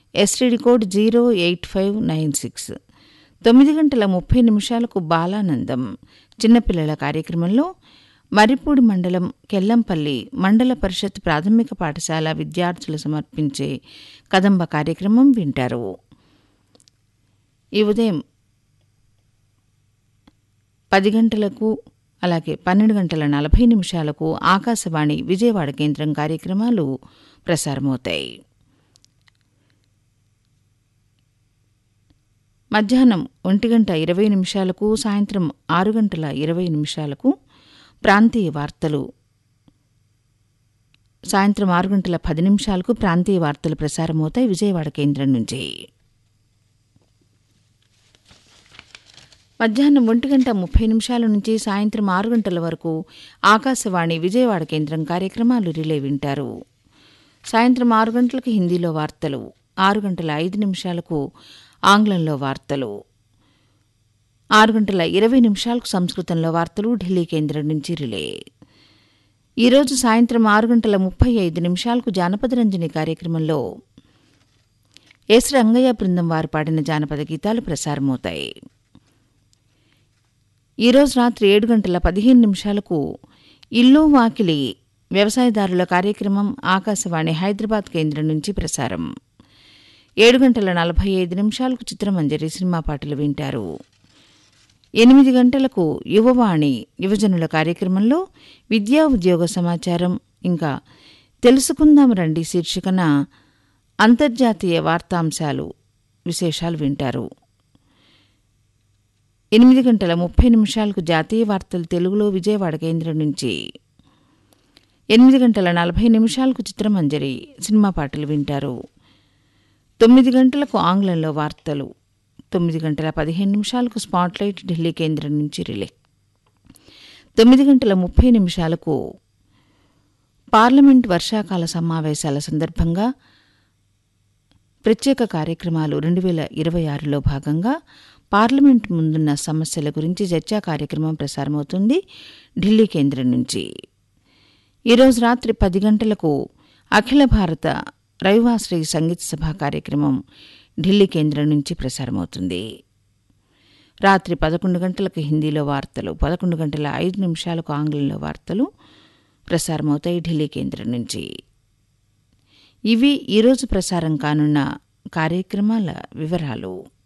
STD code zero eight five nine six తొమ్మిది గంటల ముప్పై నిమిషాలకు బాలానందం చిన్నపిల్లల కార్యక్రమంలో మరిపూడి మండలం కెల్లంపల్లి మండల పరిషత్ ప్రాథమిక పాఠశాల విద్యార్థులు సమర్పించే కదంబ కార్యక్రమం వింటారు ఈ ఉదయం పది గంటలకు అలాగే పన్నెండు గంటల నలభై నిమిషాలకు ఆకాశవాణి విజయవాడ కేంద్రం కార్యక్రమాలు ప్రసారమవుతాయి మధ్యాహ్నం ఒంటి గంట ఇరవై నిమిషాలకు సాయంత్రం ఆరు గంటల ఇరవై నిమిషాలకు ప్రాంతీయ వార్తలు సాయంత్రం ఆరు గంటల పది నిమిషాలకు ప్రాంతీయ వార్తలు ప్రసారమవుతాయి విజయవాడ కేంద్రం నుంచి మధ్యాహ్నం ఒంటి గంట ముప్పై నిమిషాల నుంచి సాయంత్రం ఆరు గంటల వరకు ఆకాశవాణి విజయవాడ కేంద్రం కార్యక్రమాలు రిలే వింటారు సాయంత్రం ఆరు గంటలకు హిందీలో వార్తలు ఆరు గంటల ఐదు నిమిషాలకు ఆంగ్లంలో వార్తలు ఆరు గంటల ఇరవై నిమిషాలకు సంస్కృతంలో వార్తలు ఢిల్లీ కేంద్రం నుంచి రిలే ఈరోజు సాయంత్రం ఆరు గంటల ముప్పై ఐదు నిమిషాలకు జానపద రంజని కార్యక్రమంలో ఎస్ రంగయ్య బృందం వారు పాడిన జానపద గీతాలు ప్రసారమవుతాయి ఈరోజు రాత్రి ఏడు గంటల పదిహేను నిమిషాలకు ఇల్లు వాకిలి వ్యవసాయదారుల కార్యక్రమం ఆకాశవాణి హైదరాబాద్ కేంద్రం నుంచి ప్రసారం ఏడు గంటల నలభై ఐదు నిమిషాలకు చిత్రమంజరి సినిమా పాటలు వింటారు ఎనిమిది గంటలకు యువవాణి యువజనుల కార్యక్రమంలో విద్యా ఉద్యోగ సమాచారం ఇంకా తెలుసుకుందాం రండి శీర్షికన అంతర్జాతీయ వార్తాంశాలు విశేషాలు వింటారు ఎనిమిది గంటల ముప్పై నిమిషాలకు జాతీయ వార్తలు తెలుగులో విజయవాడ కేంద్రం నుంచి ఎనిమిది గంటల నలభై నిమిషాలకు చిత్రమంజరి సినిమా పాటలు వింటారు తొమ్మిది గంటలకు ఆంగ్లంలో వార్తలు తొమ్మిది గంటల పదిహేను నిమిషాలకు స్పాట్లైట్ ఢిల్లీ కేంద్రం నుంచి రిలే తొమ్మిది గంటల ముప్పై నిమిషాలకు పార్లమెంట్ వర్షాకాల సమావేశాల సందర్భంగా ప్రత్యేక కార్యక్రమాలు రెండు వేల ఇరవై ఆరులో భాగంగా పార్లమెంట్ ముందున్న సమస్యల గురించి చర్చా కార్యక్రమం ప్రసారమవుతుంది ఢిల్లీ కేంద్రం నుంచి ఈరోజు రాత్రి పది గంటలకు అఖిల భారత రవివాశ్రీ సంగీత సభ కార్యక్రమం ఢిల్లీ కేంద్రం నుంచి ప్రసారమవుతుంది రాత్రి పదకొండు గంటలకు హిందీలో వార్తలు పదకొండు గంటల ఐదు నిమిషాలకు ఆంగ్లంలో వార్తలు ప్రసారమవుతాయి ఢిల్లీ కేంద్రం నుంచి ఇవి ఈరోజు ప్రసారం కానున్న కార్యక్రమాల వివరాలు